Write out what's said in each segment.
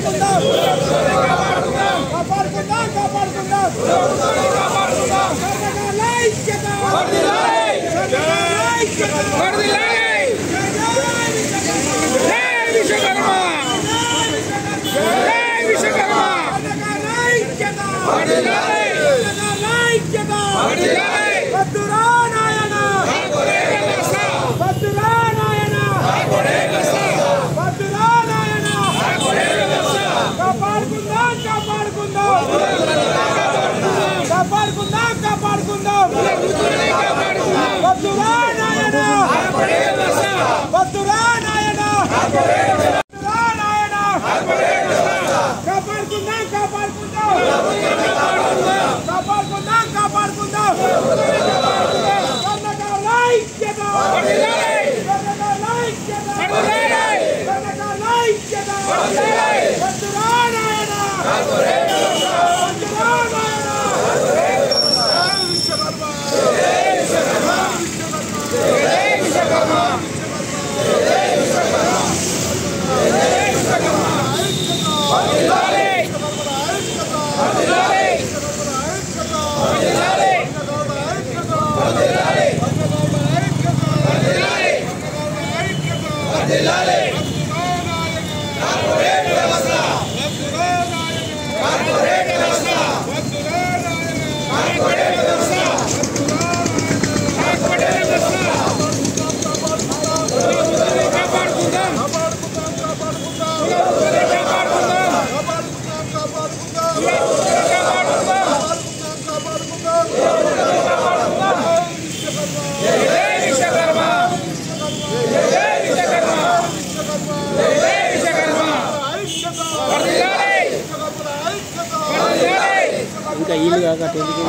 కాపాడుకుందాం కాపాడుకుందాం కాపాడుకుందాం కర్ణాటకలో ఐక్యత కర్ణాటకలో ఐక్యత జై విశ్వకర్మ జై విశ్వకర్మ కర్ణాటకలో ఐక్యత కర్ణాటకలో ఐక్యత వద్దురా నాయన వద్దురా నాయన వద్దురా నాయన కాపాడుకుందాం కాపాడుకుందాం కాపాడుకుందాం కాపాడుకుందాం వద్దురా నాయన వద్దురా నాయన వద్దురా నాయన కాపాడుకుందాం కాపాడుకుందాం కాపాడుకుందాం కాపాడుకుందాం కర్ణాటకలో ఐక్యత కర్ణాటకలో ఐక్యత కర్ణాటకలో ఐక్యత వద్దురా నాయన వద్దురా నాయన ఇంకా వీళ్ళు కాక టెలికి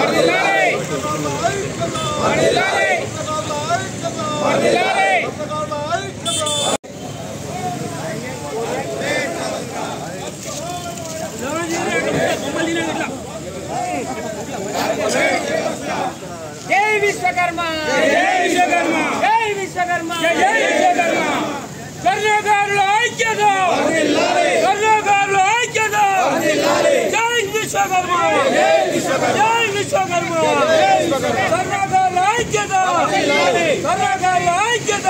జై విశ్వకర్మ జై విశ్వకర్మ జై విశ్వకర్మ జై విశ్వకర్మ కర్ణాటకలో ఐక్యత కర్ణాటకలో ఐక్యత జై విశ్వకర్మ జై విశ్వకర్మ కర్ణాటకలో ఐక్యత కర్ణాటకలో ఐక్యత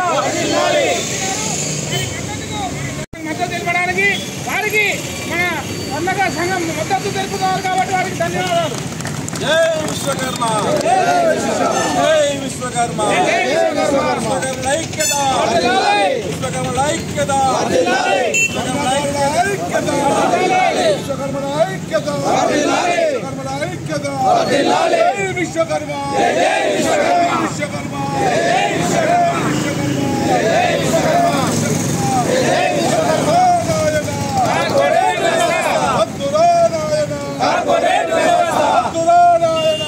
మద్దతు తెలపడానికి వారికి మన వందక సంఘం మద్దతు తెలుపుతారు కాబట్టి వారికి ధన్యవాదాలు జై విశ్వకర్మ జై విశ్వకర్మ విశ్వకర్మ ఐక్యత విశ్వకర్మ ఐక్యత విశ్వకర్మ ఐక్యత విశ్వకర్మ ఐక్యత విశ్వకర్మ ఐక్యత జై విశ్వకర్మ జై విశ్వకర్మ విశ్వకర్మ జై విశ్వకర్మ జై విశ్వకర్మ జై విశ్వకర్మ వద్దురా నాయన వద్దురా నాయన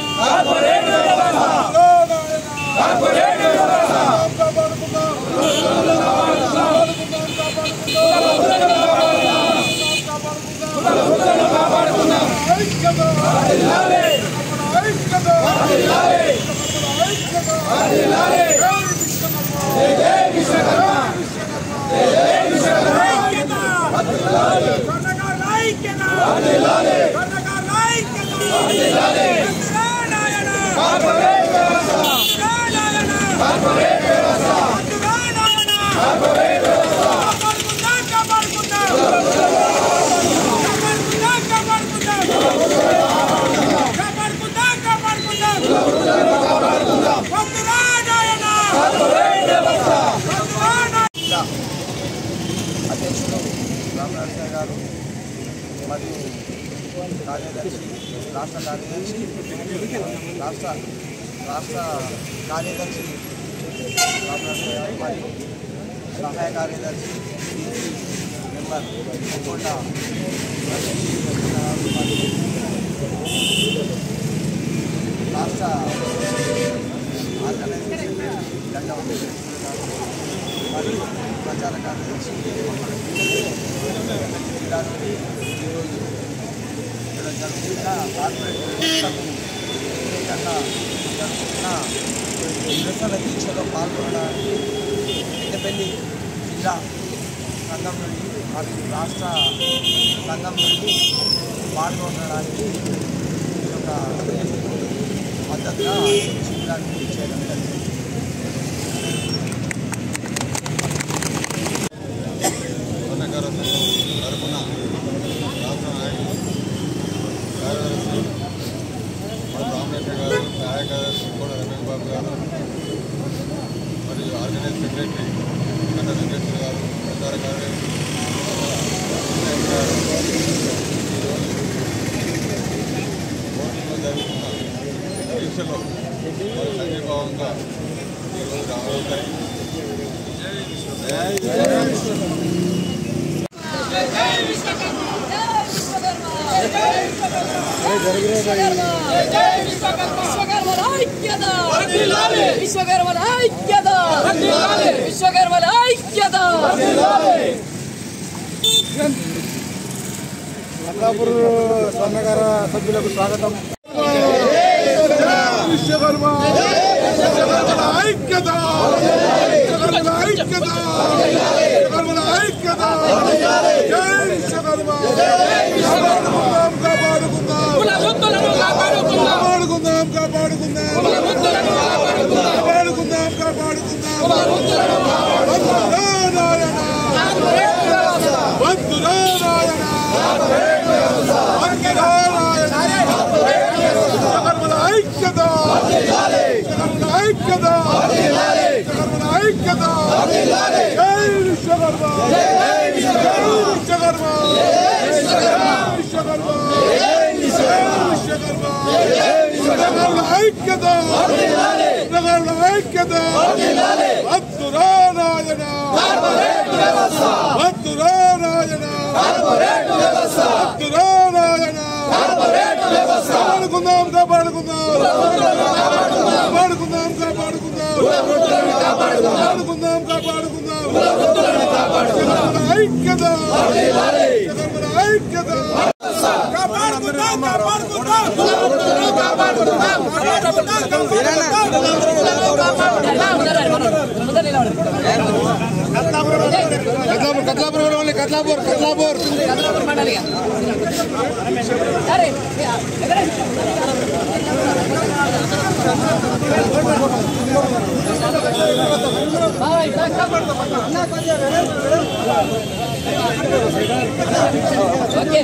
అధ్యక్షుడు రామనరసింహ గారు మరియు కార్యదర్శి రాష్ట్ర కార్యదర్శి రాష్ట్ర రాష్ట్ర కార్యదర్శి రామనరసింహ గారు మరియు సహాయ కార్యదర్శి బీసీ మెంబర్ కొండ రాష్ట్ర ఆర్గనైజేషన్ దండ మరియు ప్రచార కార్యదర్శి జిల్లా నుండి ఈరోజు ఇక్కడ జరుగుతున్న కార్పొరేట్ వ్యవస్థకు వ్యతిరేకంగా జరుగుతున్న నిరసన దీక్షలో పాల్గొనడానికి పెద్దపల్లి జిల్లా సంఘం నుండి మరియు రాష్ట్ర సంఘం నుండి పాల్గొనడానికి ఈ యొక్క మద్దతుగా ఈ శిబిరాన్ని చేయడం జరిగింది స్వర్ణకార సంఘం తరపున రాష్ట్ర నాయకులు కార్యదర్శి మన రామరెడ్డి గారు సహాయ కార్యదర్శి కూడా రమేష్ బాబు గారు మరియు ఆర్గనైజ్ సెక్రటరీ కన్న వెంకటేశ్వర గారు ప్రచార కార్యదర్శి వినాయక్ గారు ఈరోజు కోర్టులో జరుగుతున్న దీక్షలో వారు సంఘీభావంగా ఈరోజు రావడం జరిగింది విశ్వకర్మల ఐక్యత విశ్వకర్మల ఐక్యత మల్లాపూర్ స్వర్ణకార సభ్యులకు స్వాగతం విశ్వకర్మ విశ్వకర్మల ఐక్యత విశ్వకర్మల ఐక్యత విశ్వకర్మల ఐక్యత జై విశ్వకర్మ కాపాడుకుందాం కాపాడుకుందాం కాపాడుకుందాం కాపాడుకుందాం కాపాడుకుందాం కాపాడుకుందాం వందురానాయణ వందురానాయణ వందురానాయణ విశ్వకర్మల ఐక్యత విశ్వకర్మల ఐక్యత విశ్వకర్మల ఐక్యత జై విశ్వకర్మ జై విశ్వకర్మ విశ్వకర్మ విశ్వకర్మ విశ్వకర్మల ఐక్యత విశ్వకర్మల ఐక్యత వద్దురానాయన వద్దురానాయన వద్దురానాయన కాపాడుకుందాం కాపాడుకుందాం కాపాడుకుందాం కాపాడుకుందాం కాపాడుకుందాం కాపాడుకుందాం ఐక్యత ఐక్యత కాపాడుకుందాం కాపాడుకుందాం కట్లాపూర్ కట్లాపూర్ కట్లాపూర్ కట్లాపూర్ అరే ఓకే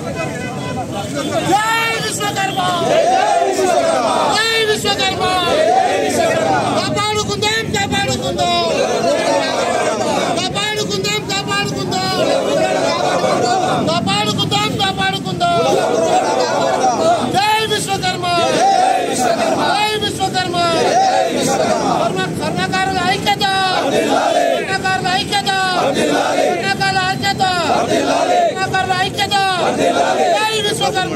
జై విశ్వకర్మ జై విశ్వకర్మ కాపాడుకుందాం కాపాడుకుందాం కాపాడుకుందాం కాపాడుకుందాం కాపాడుకుందాం కాపాడుకుందాం జై విశ్వకర్మ జై విశ్వకర్మ కర్మ కర్ణకారుల ఐక్యత కర్ణకారుల ఐక్యత కర్ణకారుల ఐక్యత కర్ణకారుల ఐక్యత జై విశ్వకర్మ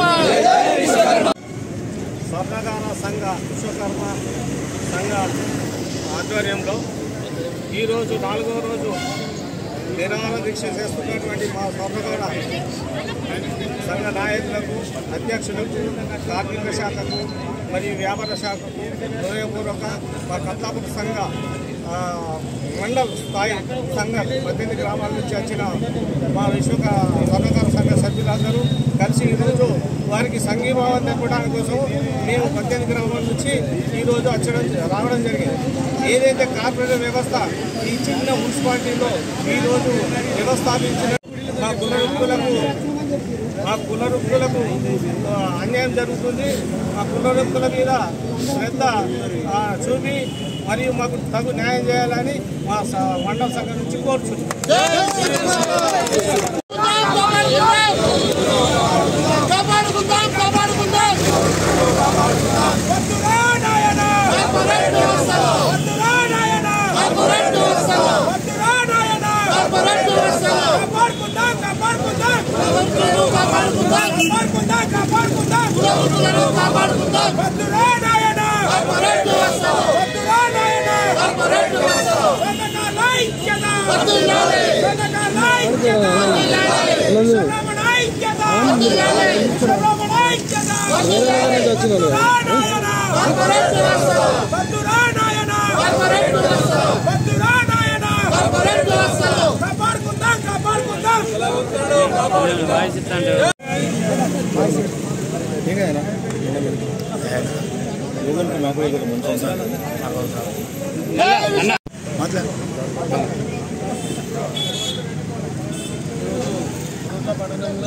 స్వర్ణకార సంఘ విశ్వకర్మ సంఘ ఆధ్వర్యంలో ఈరోజు నాలుగో రోజు నిరాహార దీక్ష చేస్తున్నటువంటి మా స్వర్ణకార సంఘ నాయకులకు అధ్యక్షులకు కార్మిక శాఖకు మరియు వ్యాపార శాఖకు హృదయపూర్వక మా కత్లాపూర్ సంఘ ఆ, మండల్ స్థాయి సంఘ పద్దెనిమిది గ్రామాల నుంచి వచ్చిన మా విశ్వక స్వర్ణకార సంఘ సభ్యులందరూ కలిసి ఈరోజు వారికి సంఘీభావం తెప్పడానికి కోసం మేము పద్దెనిమిది గ్రామాల నుంచి ఈరోజు వచ్చడం రావడం జరిగింది ఏదైతే కార్పొరేట్ వ్యవస్థ ఈ చిన్న మున్సిపాలిటీలో ఈరోజు వ్యవస్థాపించిన మా కులవృత్తులకు మా కులవృత్తులకు ఆ, అన్యాయం జరుగుతుంది మా కులవృత్తుల మీద శ్రద్ధ ఆ, చూపి మరియు మాకు తగు న్యాయం చేయాలని మా స- మండల సంఘం నుంచి కోరుచున్నాం కాపాడుకుందాం కాపాడుకుందాం కార్పొరేట్ వ్యవస్థలో కార్పొరేట్ వ్యవస్థలో కార్పొరేట్ వ్యవస్థలో కులవృత్తులను కాపాడుకుందాం కులవృత్తులను కాపాడుకుందాం కార్పొరేట్ వ్యవస్థలో కార్పొరేట్ వ్యవస్థలో వర్ధిల్లాలి. కార్పొరేట్ వ్యవస్థలో కార్పొరేట్ వ్యవస్థలో కార్పొరేట్ వ్యవస్థలో కాపాడుకుందాం కాపాడుకుందాం వాయిస్ ఇస్తాంటే కొత్త పట్టణంలో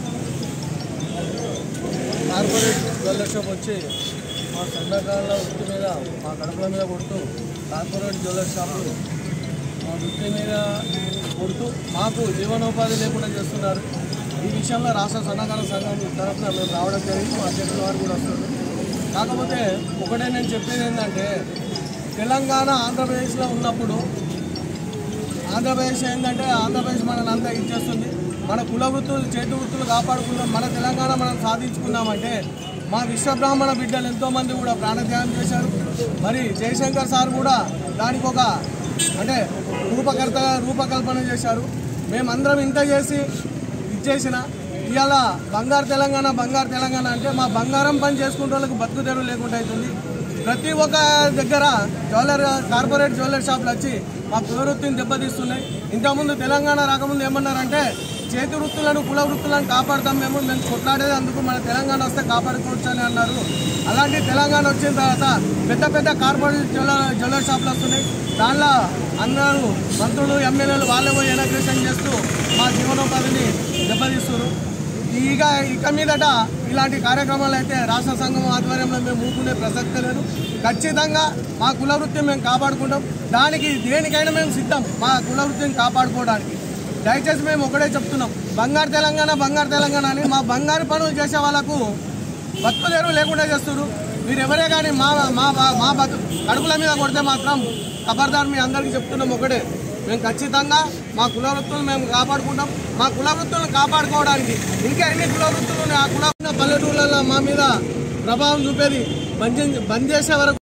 కార్పొరేట్ జ్యువెలర్ షాప్ వచ్చి మా సందకాల వృత్తి మీద మా కడుపుల మీద కొడుతూ కార్పొరేట్ జ్యువెలర్ షాపు మా వృత్తి మీద కొడుతూ మాకు జీవనోపాధి లేకుండా చేస్తున్నారు ఈ విషయంలో రాష్ట్ర సన్నకాల సంఘం తరఫున మేము రావడం జరిగింది మా అధ్యక్షుల వారు కూడా వస్తున్నారు కాకపోతే ఒకటే నేను చెప్పేది ఏంటంటే తెలంగాణ ఆంధ్రప్రదేశ్లో ఉన్నప్పుడు ఆంధ్రప్రదేశ్ ఏంటంటే ఆంధ్రప్రదేశ్ మనల్ని అంతా ఇచ్చేస్తుంది మన కుల వృత్తులు చేతి వృత్తులు కాపాడుకున్నాం మన తెలంగాణ మనం సాధించుకున్నామంటే మా విశ్వబ్రాహ్మణ బిడ్డలు ఎంతోమంది కూడా ప్రాణత్యాగం చేశారు మరి జయశంకర్ సార్ కూడా దానికి ఒక అంటే రూపకర్త రూపకల్పన చేశారు మేమందరం ఇంత చేసి ఇచ్చేసిన ఇవాళ బంగారు తెలంగాణ బంగారు తెలంగాణ అంటే మా బంగారం పని చేసుకునే వాళ్ళకి బతుకు తెరువు లేకుండా అవుతుంది ప్రతి ఒక్క దగ్గర జ్యువెలర్ కార్పొరేట్ జ్యువెలర్ షాపులు వచ్చి మా కులవృత్తిని దెబ్బతీస్తున్నాయి ఇంతకుముందు తెలంగాణ రాకముందు ఏమన్నారంటే చేతి వృత్తులను కుల వృత్తులను కాపాడుతాం మేము మేము కొట్లాడేది అందుకు మన తెలంగాణ వస్తే కాపాడుకోవచ్చు అని అన్నారు అలాంటి తెలంగాణ వచ్చిన తర్వాత పెద్ద పెద్ద కార్పొరేట్ జ్యువెలర్ జ్యువెలర్ షాపులు వస్తున్నాయి దానిలో అందరూ మంత్రులు ఎమ్మెల్యేలు వాళ్ళే పోయి ఎనగ్రేషన్ చేస్తూ మా జీవనోపాధిని దెబ్బతీస్తున్నారు ఇక ఇక మీదట ఇలాంటి కార్యక్రమాలు అయితే రాష్ట్ర సంఘం ఆధ్వర్యంలో మేము మూకునే ప్రసక్తే లేదు ఖచ్చితంగా మా కుల వృత్తిని మేము కాపాడుకుంటాం దానికి దేనికైనా మేము సిద్ధం మా కుల వృత్తిని కాపాడుకోవడానికి దయచేసి మేము ఒకటే చెప్తున్నాం బంగారు తెలంగాణ బంగారు తెలంగాణ అని మా బంగారు పనులు చేసే వాళ్ళకు బతుకు తెరువు లేకుండా చేస్తున్నారు మీరు ఎవరే కానీ మా మా మా బతు కడుపుల మీద కొడితే మాత్రం ఖబర్దార్ మీ అందరికీ చెప్తున్నాం ఒకటే మేము ఖచ్చితంగా మా కుల వృత్తులు మేము కాపాడుకుంటాం మా కుల వృత్తులను కాపాడుకోవడానికి ఇంకా ఎన్ని కుల వృత్తులు ఉన్నాయి ఆ కుల పల్లెటూళ్ళలో మా మీద ప్రభావం చూపేది బంద్ చే- బంద్ చేసే వరకు